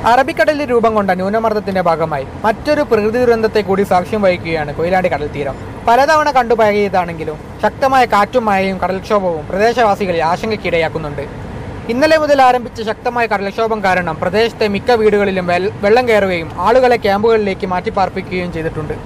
അറബിക്കടലിൽ രൂപം കൊണ്ട ന്യൂനമർദ്ദത്തിന്റെ ഭാഗമായി മറ്റൊരു പ്രകൃതി ദുരന്തത്തെ കൂടി സാക്ഷ്യം വഹിക്കുകയാണ് കൊയിലാണ്ടി കടൽ തീരം പലതവണ കണ്ടുപഴകിയതാണെങ്കിലും ശക്തമായ കാറ്റും മഴയും കടൽക്ഷോഭവും പ്രദേശവാസികളെ ആശങ്കയ്ക്കിടയാക്കുന്നുണ്ട് ഇന്നലെ മുതൽ ആരംഭിച്ച ശക്തമായ കടൽക്ഷോഭം കാരണം പ്രദേശത്തെ മിക്ക വീടുകളിലും വെൽ- വെള്ളം കയറുകയും ആളുകളെ ക്യാമ്പുകളിലേക്ക് മാറ്റിപ്പാർപ്പിക്കുകയും ചെയ്തിട്ടുണ്ട്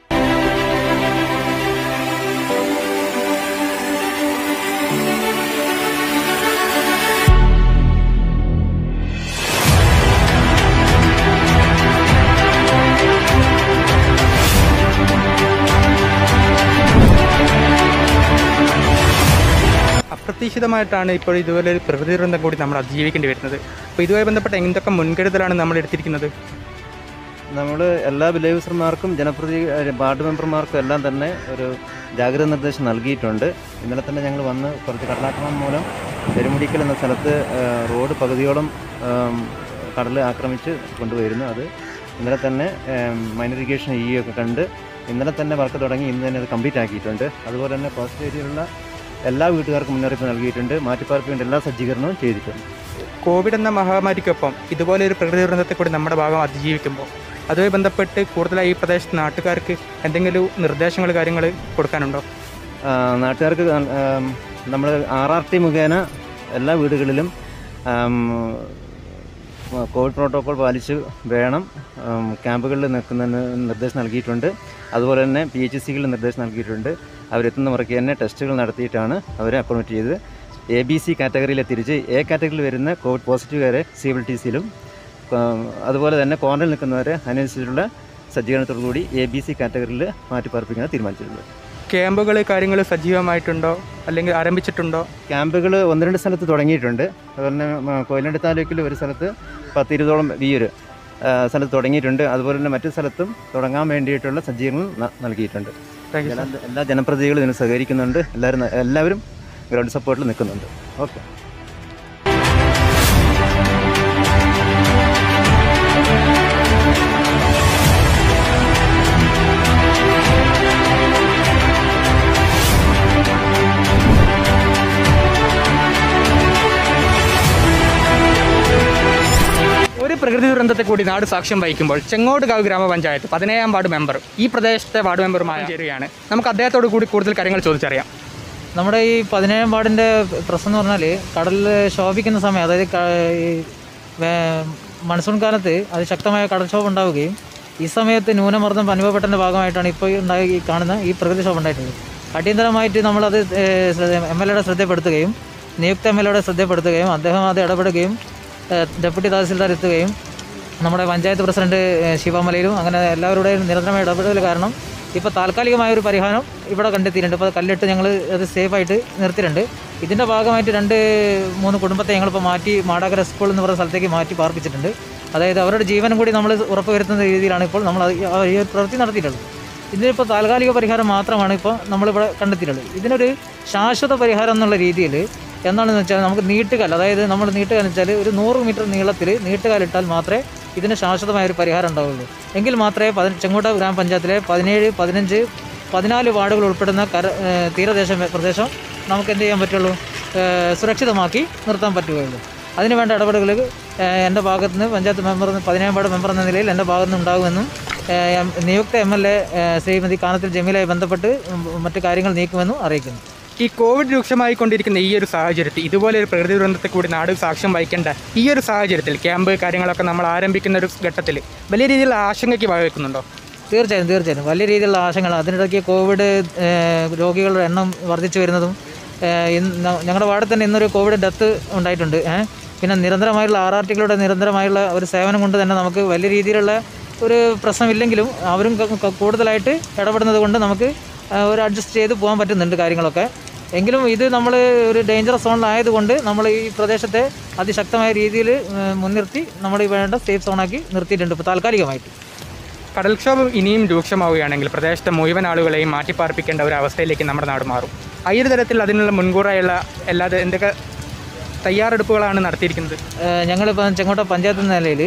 അപ്രതീക്ഷിതമായിട്ടാണ് ഇപ്പോൾ ഇതുപോലെ ഒരു പ്രകൃതി ദുരന്തം കൂടി നമ്മൾ അതിജീവിക്കേണ്ടി വരുന്നത് അപ്പോൾ ഇതുമായി ബന്ധപ്പെട്ട എന്തൊക്കെ മുൻകരുതലാണ് നമ്മൾ എടുത്തിരിക്കുന്നത് നമ്മൾ എല്ലാ വിലയൂസർമാർക്കും ജനപ്രതി ഏഹ് വാർഡ് മെമ്പർമാർക്കും എല്ലാം തന്നെ ഒരു ജാഗ്രത നിർദ്ദേശം നൽകിയിട്ടുണ്ട് ഇന്നലെ തന്നെ ഞങ്ങൾ വന്ന് കുറച്ച് കടലാക്രമണം മൂലം പെരുമുടിക്കൽ എന്ന സ്ഥലത്ത് ഏഹ് റോഡ് പകുതിയോളം ഏം, കടൽ ആക്രമിച്ച് കൊണ്ടുപോയിരുന്നു അത് ഇന്നലെ തന്നെ മൈനർ ഇറിഗേഷൻ ഇ ഒക്കെ കണ്ട് ഇന്നലെ തന്നെ വർക്ക് തുടങ്ങി ഇന്ന് തന്നെ അത് കംപ്ലീറ്റ് ആക്കിയിട്ടുണ്ട് അതുപോലെ തന്നെ കോസ്റ്റ് ഏരിയയിലുള്ള എല്ലാ വീട്ടുകാർക്കും മുന്നറിയിപ്പ് നൽകിയിട്ടുണ്ട് മാറ്റിപ്പാർപ്പിക്കേണ്ട എല്ലാ സജ്ജീകരണവും ചെയ്തിട്ടുണ്ട് കോവിഡ് എന്ന മഹാമാരിക്കൊപ്പം ഇതുപോലെ ഒരു പ്രകൃതി ദുരന്തത്തെ കൂടി നമ്മുടെ ഭാഗം അതിജീവിക്കുമ്പോൾ അതുമായി ബന്ധപ്പെട്ട് കൂടുതലായി ഈ പ്രദേശത്ത് നാട്ടുകാർക്ക് എന്തെങ്കിലും നിർദ്ദേശങ്ങൾ കാര്യങ്ങൾ കൊടുക്കാനുണ്ടോ ആ, നാട്ടുകാർക്ക് നമ്മൾ ആർ ആർ ടി മുഖേന എല്ലാ വീടുകളിലും ആം, കോവിഡ് പ്രോട്ടോകോൾ പാലിച്ച് വേണം ആം, ക്യാമ്പുകളിൽ നിൽക്കുന്നതിന് നിർദ്ദേശം നൽകിയിട്ടുണ്ട് അതുപോലെ തന്നെ പി എച്ച് സികളിൽ നിർദ്ദേശം നൽകിയിട്ടുണ്ട് അവരെത്തുന്ന മുറയ്ക്ക് തന്നെ ടെസ്റ്റുകൾ നടത്തിയിട്ടാണ് അവരെ അക്കോമഡേറ്റ് ചെയ്ത് എ ബി സി കാറ്റഗറിയിലെ തിരിച്ച് എ കാറ്റഗറിയിൽ വരുന്ന കോവിഡ് പോസിറ്റീവുകാരെ സി എൽ ടി സിയിലും അതുപോലെ തന്നെ ക്വാറന്റൈനിൽ നിൽക്കുന്നവരെ അതിനനുസരിച്ചുള്ള സജ്ജീകരണത്തോടു കൂടി എ ബി സി കാറ്റഗറിയിൽ മാറ്റിപ്പാർപ്പിക്കാൻ തീരുമാനിച്ചിട്ടുണ്ട് ക്യാമ്പുകൾ കാര്യങ്ങൾ സജീവമായിട്ടുണ്ടോ അല്ലെങ്കിൽ ആരംഭിച്ചിട്ടുണ്ടോ ക്യാമ്പുകൾ ഒന്ന് രണ്ട് സ്ഥലത്ത് തുടങ്ങിയിട്ടുണ്ട് അതുപോലെ തന്നെ മ, കൊയിലാണ്ടി താലൂക്കിൽ ഒരു സ്ഥലത്ത് പത്ത് ഇരുപതോളം വിയൊരു സ്ഥലത്ത് തുടങ്ങിയിട്ടുണ്ട് അതുപോലെ തന്നെ മറ്റു സ്ഥലത്തും തുടങ്ങാൻ വേണ്ടിയിട്ടുള്ള സജ്ജീകരണം ന- നൽകിയിട്ടുണ്ട് താങ്ക് യു എല്ലാ എല്ലാ ജനപ്രതിനിധികളും ഇതിന് സഹകരിക്കുന്നുണ്ട് എല്ലാവരും ന- എല്ലാവരും ഗ്രൗണ്ട് സപ്പോർട്ടിൽ നിൽക്കുന്നുണ്ട് ഓക്കെ ഒരു പ്രകൃതി ദുരന്തത്തെ കൂടി നാട് സാക്ഷ്യം വഹിക്കുമ്പോൾ ചെങ്ങോട്ടുകാവ് ഗ്രാമപഞ്ചായത്ത് പതിനേഴാം വാർഡ് മെമ്പർ ഈ പ്രദേശത്തെ വാർഡ് മെമ്പറുമായി ചേരുകയാണ് നമുക്ക് അദ്ദേഹത്തോട് കൂടി കൂടുതൽ കാര്യങ്ങൾ ചോദിച്ചറിയാം നമ്മുടെ ഈ പതിനേഴാം വാർഡിൻ്റെ പ്രശ്നം എന്ന് പറഞ്ഞാൽ കടലിൽ ശോഭിക്കുന്ന സമയം അതായത് ക- ഈ വേ- മൺസൂൺ കാലത്ത് അതിശക്തമായ കടൽക്ഷോഭം ഉണ്ടാവുകയും ഈ സമയത്ത് ന്യൂനമർദ്ദം അനുഭവപ്പെട്ടതിൻ്റെ ഭാഗമായിട്ടാണ് ഇപ്പോൾ ഈ ഉണ്ടായി ഈ കാണുന്ന ഈ പ്രകൃതിക്ഷോഭം ഉണ്ടായിട്ടുള്ളത് അടിയന്തരമായിട്ട് നമ്മളത് എം എൽ എയുടെ ശ്രദ്ധപ്പെടുത്തുകയും നിയുക്ത എം എൽ എയുടെ ശ്രദ്ധപ്പെടുത്തുകയും അദ്ദേഹം അത് ഇടപെടുകയും ഏഹ്, ഡെപ്യൂട്ടി തഹസിൽദാർ എത്തുകയും നമ്മുടെ പഞ്ചായത്ത് പ്രസിഡന്റ് ഏഹ്, ശിവമലയിലും അങ്ങനെ എല്ലാവരുടെയും നിരന്തരമായ ഇടപെടൽ കാരണം ഇപ്പോൾ താൽക്കാലികമായ ഒരു പരിഹാരം ഇവിടെ കണ്ടെത്തിയിട്ടുണ്ട് ഇപ്പോൾ കല്ലിട്ട് ഞങ്ങൾ അത് സേഫായിട്ട് നിർത്തിയിട്ടുണ്ട് ഇതിൻ്റെ ഭാഗമായിട്ട് രണ്ട് മൂന്ന് കുടുംബത്തെ ഞങ്ങളിപ്പോൾ മാറ്റി മാടാകര സ്കൂൾ എന്ന് പറയുന്ന സ്ഥലത്തേക്ക് മാറ്റി പാർപ്പിച്ചിട്ടുണ്ട് അതായത് അവരുടെ ജീവനും കൂടി നമ്മൾ ഉറപ്പുവരുത്തുന്ന രീതിയിലാണ് ഇപ്പോൾ നമ്മൾ അത് ഈ- ആ ഈ ഒരു പ്രവൃത്തി നടത്തിയിട്ടുള്ളത് ഇതിനിപ്പോൾ താൽക്കാലിക പരിഹാരം മാത്രമാണ് ഇപ്പോൾ നമ്മളിവിടെ കണ്ടെത്തിയിട്ടുള്ളത് ഇതിനൊരു ശാശ്വത പരിഹാരം എന്നുള്ള രീതിയിൽ എന്താണെന്ന് വെച്ചാൽ നമുക്ക് നീട്ടുകാൽ അതായത് നമ്മൾ നീട്ടുകാൽ എന്ന് വെച്ചാൽ ഒരു നൂറ് മീറ്റർ നീളത്തിൽ നീട്ടുകാലിട്ടാൽ മാത്രമേ ഇതിന് ശാശ്വതമായ ഒരു പരിഹാരം ഉണ്ടാവുള്ളൂ എങ്കിൽ മാത്രമേ പതി ചെങ്കോട്ട ഗ്രാമപഞ്ചായത്തിലെ പതിനേഴ് പതിനഞ്ച് പതിനാല് വാർഡുകൾ ഉൾപ്പെടുന്ന കര ഏഹ് തീരദേശ മേ- പ്രദേശം നമുക്ക് എന്ത് ചെയ്യാൻ പറ്റുള്ളൂ ഏഹ് സുരക്ഷിതമാക്കി നിർത്താൻ പറ്റുകയുള്ളൂ അതിനുവേണ്ട ഇടപെടലുകൾ ഏഹ് എൻ്റെ ഭാഗത്ത് നിന്ന് പഞ്ചായത്ത് മെമ്പർ എന്ന- പതിനേഴാം വാർഡ് മെമ്പർ എന്ന നിലയിൽ എൻ്റെ ഭാഗത്ത് നിന്ന് ഉണ്ടാകുമെന്നും ഏഹ് എം- നിയുക്ത M L A Shrimati Kanathil ജമീലയെ ബന്ധപ്പെട്ട് ഉം മറ്റു കാര്യങ്ങൾ നീക്കുമെന്നും അറിയിക്കുന്നു ഈ കോവിഡ് രൂക്ഷമായിക്കൊണ്ടിരിക്കുന്ന ഈ ഒരു സാഹചര്യത്തിൽ ഇതുപോലെ ഒരു പ്രകൃതി ദുരന്തത്തെ കൂടി നാട് സാക്ഷ്യം വഹിക്കേണ്ട ഈ ഒരു സാഹചര്യത്തിൽ ക്യാമ്പ് കാര്യങ്ങളൊക്കെ നമ്മൾ ആരംഭിക്കുന്ന ഒരു ഘട്ടത്തിൽ വലിയ രീതിയിലുള്ള ആശങ്കയ്ക്ക് വഹിക്കുന്നുണ്ടോ തീർച്ചയായും തീർച്ചയായും വലിയ രീതിയിലുള്ള ആശങ്കകൾ അതിനിടയ്ക്ക് കോവിഡ് ഏഹ്, രോഗികളുടെ എണ്ണം വർദ്ധിച്ചു വരുന്നതും ഏഹ്, ഇന്ന് ന- ഞങ്ങളുടെ വാർഡിൽ തന്നെ ഇന്നൊരു കോവിഡ് ഡെത്ത് ഉണ്ടായിട്ടുണ്ട് ഏഹ്. പിന്നെ നിരന്തരമായുള്ള ആർ ആർ ടികളുടെ നിരന്തരമായുള്ള ഒരു സേവനം കൊണ്ട് തന്നെ നമുക്ക് വലിയ രീതിയിലുള്ള ഒരു പ്രശ്നമില്ലെങ്കിലും അവരും ക- ക- കൂടുതലായിട്ട് ഇടപെടുന്നത് കൊണ്ട് നമുക്ക് ഏഹ്, ഒരു അഡ്ജസ്റ്റ് ചെയ്ത് പോകാൻ പറ്റുന്നുണ്ട് കാര്യങ്ങളൊക്കെ എങ്കിലും ഇത് നമ്മൾ ഒരു ഡേഞ്ചറസ് സോണിലായതുകൊണ്ട് നമ്മൾ ഈ പ്രദേശത്തെ അതിശക്തമായ രീതിയിൽ മുൻനിർത്തി നമ്മൾ ഈ വേണ്ട സേഫ് സോണാക്കി നിർത്തിയിട്ടുണ്ട് ഇപ്പോൾ താൽക്കാലികമായിട്ട് കടൽക്ഷോഭം ഇനിയും രൂക്ഷമാവുകയാണെങ്കിൽ പ്രദേശത്തെ മുഴുവൻ ആളുകളെയും മാറ്റിപ്പാർപ്പിക്കേണ്ട ഒരു അവസ്ഥയിലേക്ക് നമ്മുടെ നാട് മാറും ആ ഒരു തരത്തിൽ അതിനുള്ള മുൻകൂറായുള്ള എല്ലാ എന്തൊക്കെ തയ്യാറെടുപ്പുകളാണ് നടത്തിയിരിക്കുന്നത് ഏഹ് ഞങ്ങളിപ്പോൾ ചെങ്ങോട്ട പഞ്ചായത്ത് എന്ന നിലയിൽ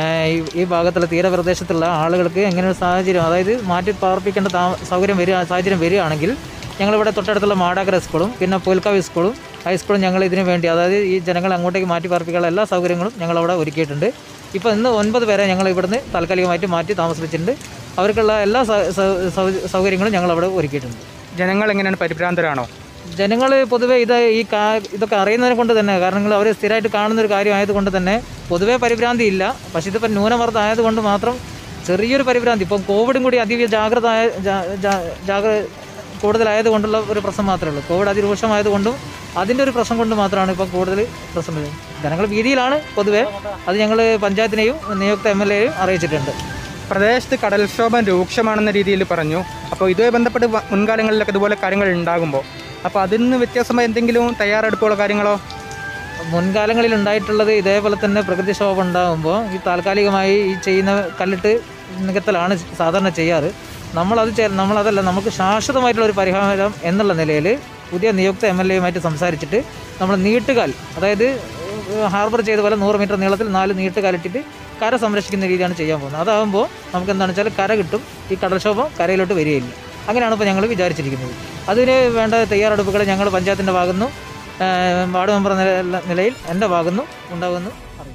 ഈ ഈ ഭാഗത്തുള്ള തീരപ്രദേശത്തുള്ള ആളുകൾക്ക് എങ്ങനെ ഒരു സാഹചര്യം അതായത് മാറ്റി പാർപ്പിക്കേണ്ട താ സൗകര്യം വരിക സാഹചര്യം വരികയാണെങ്കിൽ ഞങ്ങളിവിടെ തൊട്ടടുത്തുള്ള മാടാക്കര സ്കൂളും പിന്നെ പുൽക്കാവി സ്കൂളും ഹൈസ്കൂളും ഞങ്ങൾ ഇതിനു വേണ്ടി അതായത് ഈ ജനങ്ങളെ അങ്ങോട്ടേക്ക് മാറ്റി പാർപ്പിക്കാനുള്ള എല്ലാ സൗകര്യങ്ങളും ഞങ്ങളവിടെ ഒരുക്കിയിട്ടുണ്ട് ഇപ്പോൾ ഇന്ന് ഒൻപത് പേരെ ഞങ്ങൾ ഇവിടുന്ന് താൽക്കാലികമായിട്ട് മാറ്റി താമസിപ്പിച്ചിട്ടുണ്ട് അവർക്കുള്ള എല്ലാ സ- സ- സൗ- സൗകര്യങ്ങളും ഞങ്ങളവിടെ ഒരുക്കിയിട്ടുണ്ട് ജനങ്ങൾ എങ്ങനെയാണ് പരിഭ്രാന്തരാണോ ജനങ്ങൾ പൊതുവേ ഇത് ഈ കാ ഇതൊക്കെ അറിയുന്നതിനെ കൊണ്ട് തന്നെ കാരണം അവർ സ്ഥിരമായിട്ട് കാണുന്ന ഒരു കാര്യമായതുകൊണ്ട് തന്നെ പൊതുവേ പരിഭ്രാന്തി ഇല്ല പക്ഷേ ഇതിപ്പോൾ ന്യൂനമർദ്ദം ആയതുകൊണ്ട് മാത്രം ചെറിയൊരു പരിഭ്രാന്തി ഇപ്പം കോവിഡും കൂടി അതീവ ജാഗ്രത ആയ ജാ- ജാ- ജാഗ്ര കൂടുതലായത് കൊണ്ടുള്ള ഒരു പ്രശ്നം മാത്രമേ ഉള്ളൂ കോവിഡ് അതിരൂക്ഷമായതുകൊണ്ടും അതിൻ്റെ ഒരു പ്രശ്നം കൊണ്ട് മാത്രമാണ് ഇപ്പോൾ കൂടുതൽ പ്രശ്നം വരുന്നത് ജനങ്ങൾ ഭീതിയിലാണ് പൊതുവേ അത് ഞങ്ങൾ പഞ്ചായത്തിനെയും നിയുക്ത എം എൽ എയും അറിയിച്ചിട്ടുണ്ട് പ്രദേശത്ത് കടൽക്ഷോഭം രൂക്ഷമാണെന്ന രീതിയിൽ പറഞ്ഞു അപ്പോൾ ഇതുമായി ബന്ധപ്പെട്ട് വ- മുൻകാലങ്ങളിലൊക്കെ ഇതുപോലെ കാര്യങ്ങൾ ഉണ്ടാകുമ്പോൾ അപ്പോൾ അതിൽ നിന്ന് വ്യത്യസ്തമായ എന്തെങ്കിലും തയ്യാറെടുപ്പുകളോ കാര്യങ്ങളോ മുൻകാലങ്ങളിൽ ഉണ്ടായിട്ടുള്ളത് ഇതേപോലെ തന്നെ പ്രകൃതിക്ഷോഭം ഉണ്ടാകുമ്പോൾ ഈ താൽക്കാലികമായി ഈ ചെയ്യുന്ന കല്ലിട്ട് നികത്തലാണ് സാധാരണ ചെയ്യാറ് നമ്മളത് ചെ- നമ്മളതല്ല നമുക്ക് ശാശ്വതമായിട്ടുള്ള ഒരു പരിഹാരം എന്നുള്ള നിലയിൽ പുതിയ നിയുക്ത എം എൽ എയുമായിട്ട് സംസാരിച്ചിട്ട് നമ്മൾ നീട്ടുകാൽ അതായത് ഹാർബർ ചെയ്ത പോലെ നൂറ് മീറ്റർ നീളത്തിൽ നാല് നീട്ടുകാലിട്ടിട്ട് കര സംരക്ഷിക്കുന്ന രീതിയാണ് ചെയ്യാൻ പോകുന്നത് അതാകുമ്പോൾ നമുക്ക് എന്താണെന്ന് വെച്ചാൽ കര കിട്ടും ഈ കടൽക്ഷോഭം കരയിലോട്ട് വരികയില്ല അങ്ങനെയാണ് ഇപ്പോൾ ഞങ്ങൾ വിചാരിച്ചിരിക്കുന്നത് അതിന് വേണ്ട തയ്യാറെടുപ്പുകൾ ഞങ്ങൾ പഞ്ചായത്തിൻ്റെ ഭാഗത്തുനിന്നും ഏഹ് വാർഡ് മെമ്പർ നില- നിലയിൽ എൻ്റെ ഭാഗത്തുനിന്നും ഉണ്ടാകുമെന്ന് അറിയിക്കുന്നു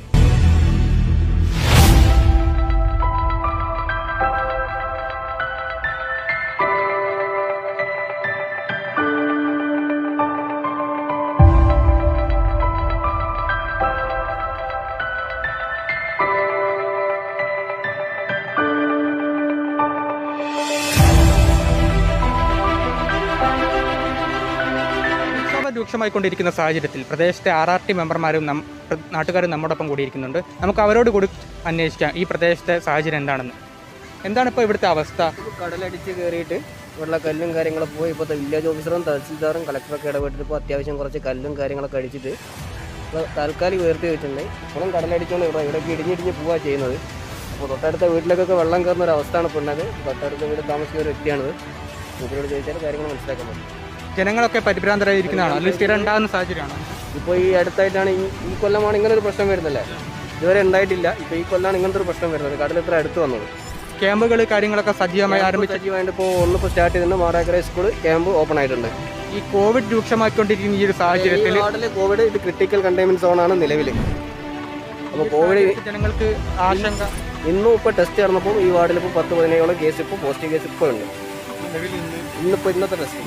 പ്രക്ഷോഭം രൂക്ഷമായിക്കൊണ്ടിരിക്കുന്ന സാഹചര്യത്തിൽ പ്രദേശത്തെ ആർ ആർ ടി മെമ്പർമാരും നം- പ്ര- നാട്ടുകാരും നമ്മോടൊപ്പം കൂടിയിരിക്കുന്നുണ്ട് നമുക്ക് അവരോട് കൂടി അന്വേഷിക്കാം ഈ പ്രദേശത്തെ സാഹചര്യം എന്താണെന്ന് എന്താണ് ഇപ്പോൾ ഇവിടുത്തെ അവസ്ഥ കടലടിച്ച് കയറിയിട്ട് ഉള്ള കല്ലും കാര്യങ്ങളൊക്കെ പോയി ഇപ്പോഴത്തെ വില്ലേജ് ഓഫീസറും തഹസീൽദാറും കളക്ടറൊക്കെ ഇടപെട്ടിട്ട് ഇപ്പോൾ അത്യാവശ്യം കുറച്ച് കല്ലും കാര്യങ്ങളൊക്കെ അടിച്ചിട്ട് ഇപ്പോൾ താൽക്കാലിക ഉയർത്തി വെച്ചിട്ടുണ്ട് ഇപ്പോഴും കടലടിച്ചുകൊണ്ട് ഇവിടെ ഇവിടേക്ക് ഇടിഞ്ഞിടിഞ്ഞ് പോവുക ചെയ്യുന്നത് അപ്പോൾ തൊട്ടടുത്ത വീട്ടിലേക്കൊക്കെ വെള്ളം കയറുന്ന ഒരു അവസ്ഥയാണ് ഇപ്പോൾ ഉള്ളത് തൊട്ടടുത്ത വീട് താമസിക്കുന്ന ഒരു വ്യക്തിയാണിത് മൂപ്പരോട് ചോദിച്ചാൽ കാര്യങ്ങൾ മനസ്സിലാക്കാൻ പറ്റും ജനങ്ങളൊക്കെ പരിഭ്രാന്തരായിരിക്കുന്നതാണോ അല്ലെങ്കിൽ സ്ഥിരം ഉണ്ടാകുന്ന സാഹചര്യമാണോ ഇപ്പോൾ ഈ അടുത്തായിട്ടാണ് ഈ ഈ കൊല്ലമാണ് ഇങ്ങനെ ഒരു പ്രശ്നം വരുന്നല്ലേ ഇതുവരെ ഉണ്ടായിട്ടില്ല ഇപ്പോൾ ഈ കൊല്ലമാണ് ഇങ്ങനത്തെ ഒരു പ്രശ്നം വരുന്നത് കടൽ ഇത്ര അടുത്ത് വന്നത് ക്യാമ്പുകൾ കാര്യങ്ങളൊക്കെ സജീവമായി ആരംഭിച്ചു സജീവമായിട്ട് ഇപ്പോൾ ഒന്നിപ്പോൾ സ്റ്റാർട്ട് ചെയ്തിട്ടുണ്ട് മാറാക്കര സ്കൂൾ ക്യാമ്പ് ഓപ്പൺ ആയിട്ടുണ്ട് ഈ കോവിഡ് രൂക്ഷമായിക്കൊണ്ടിരിക്കുന്ന ഈ ഒരു സാഹചര്യത്തിൽ ഈ വാർഡില് കോവിഡ് ഇത് ക്രിട്ടിക്കൽ കണ്ടെയ്ൻമെന്റ് സോൺ ആണ് നിലവിൽ അപ്പോൾ കോവിഡ് ജനങ്ങൾക്ക് ആശങ്ക ഇന്നും ഇപ്പോൾ ടെസ്റ്റ് നടന്നപ്പോൾ ഈ വാർഡിൽ ഇപ്പോൾ പത്ത് പതിനേഴോളം കേസ് ഇപ്പോൾ പോസിറ്റീവ് കേസ് ഇപ്പോൾ ഉണ്ട് ഇന്നിപ്പോൾ ഇന്നത്തെ ടെസ്റ്റ്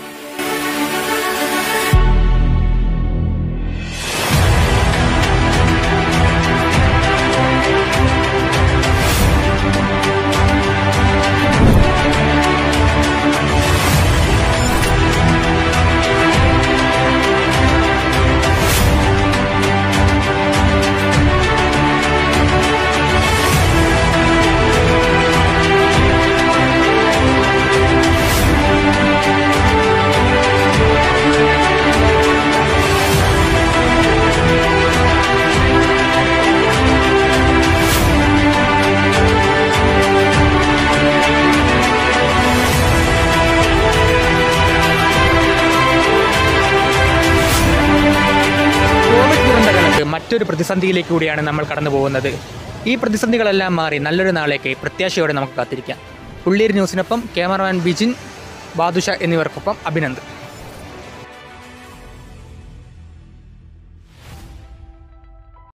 കോവിഡ് ദുരന്തകാലത്ത് മറ്റൊരു പ്രതിസന്ധിയിലേക്ക് കൂടിയാണ് നമ്മൾ കടന്നു പോകുന്നത് ഈ പ്രതിസന്ധികളെല്ലാം മാറി നല്ലൊരു നാളേക്ക് പ്രത്യാശയോടെ നമുക്ക് കാത്തിരിക്കാം ഉള്ളീർ ന്യൂസിനൊപ്പം ക്യാമറമാൻ ബിജിൻ ബാദുഷ എന്നിവർക്കൊപ്പം അഭിനന്ദ്